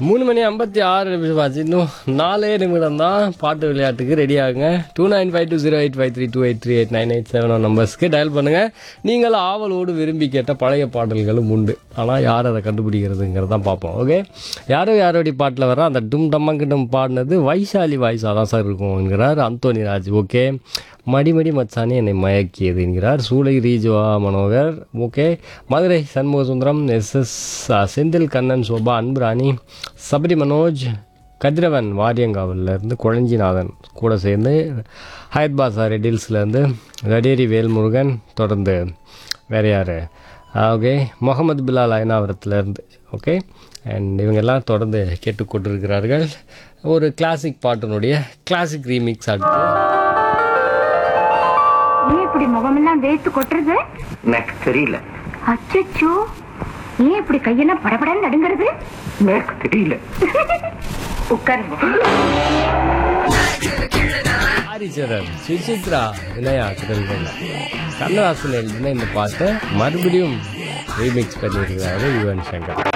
மூணு மணி ஐம்பத்தி ஆறு நிமிஷம் ஆச்சு இன்னும் நாலே நிமிடம் தான் பாட்டு விளையாட்டுக்கு ரெடி ஆகுங்க two nine five two zero eight five three two eight three eight nine eight seven நம்பர்ஸ்க்கு டயல் பண்ணுங்கள் நீங்கள் ஆவலோடு விரும்பி கேட்ட பழைய பாடல்களும் உண்டு ஆனால் யார் அதை கண்டுபிடிக்கிறதுங்கிறதான் பார்ப்போம் ஓகே யாரோ யாரோடைய பாட்டில் வர அந்த டும் டம்மங்கு டும் பாடினது வைசாலி வாய்ஸாக தான் சார் இருக்கும் என்கிறார் அந்தோனி ராஜ் ஓகே மடிமடி மச்சானே என்னை மயக்கியது என்கிறார் சூளை ரீஜுவா Manohar okay Madurai Shanmugasundaram S S Senthil Kannan Sobha Anburani Sabari Manoj Kathiravan வாரியங்காவிலேருந்து குழஞ்சிநாதன் கூட சேர்ந்து ஹயத்பாசா ரெட்டில்ஸ்லேருந்து ரடேரி வேல்முருகன் தொடர்ந்து வேற யார் ஓகே முகமது பிலால் அயனாவரத்துலேருந்து ஓகே அண்ட் இவங்க எல்லாம் தொடர்ந்து கேட்டுக்கொண்டிருக்கிறார்கள் ஒரு கிளாசிக் பாட்டினுடைய கிளாசிக் ரீமிக்ஸ் அடுத்து ஏன் இப்படி முகமெல்லாம் வேர்த்து கொட்டுறது எனக்கு தெரியல அச்சச்சோ ஏன் இப்படி கையெல்லாம் படபடன்னு நடுங்கிறது எனக்கு தெரியல உட்காருங்க ஹரிச்சரன் சுசித்ரா வினயா குரல்கள் கண்ணதாசன் எழுதின இந்த பாட்டை மறுபடியும் ரீமிக்ஸ் பண்ணியிருக்கிறாரு யுவன் சங்கர்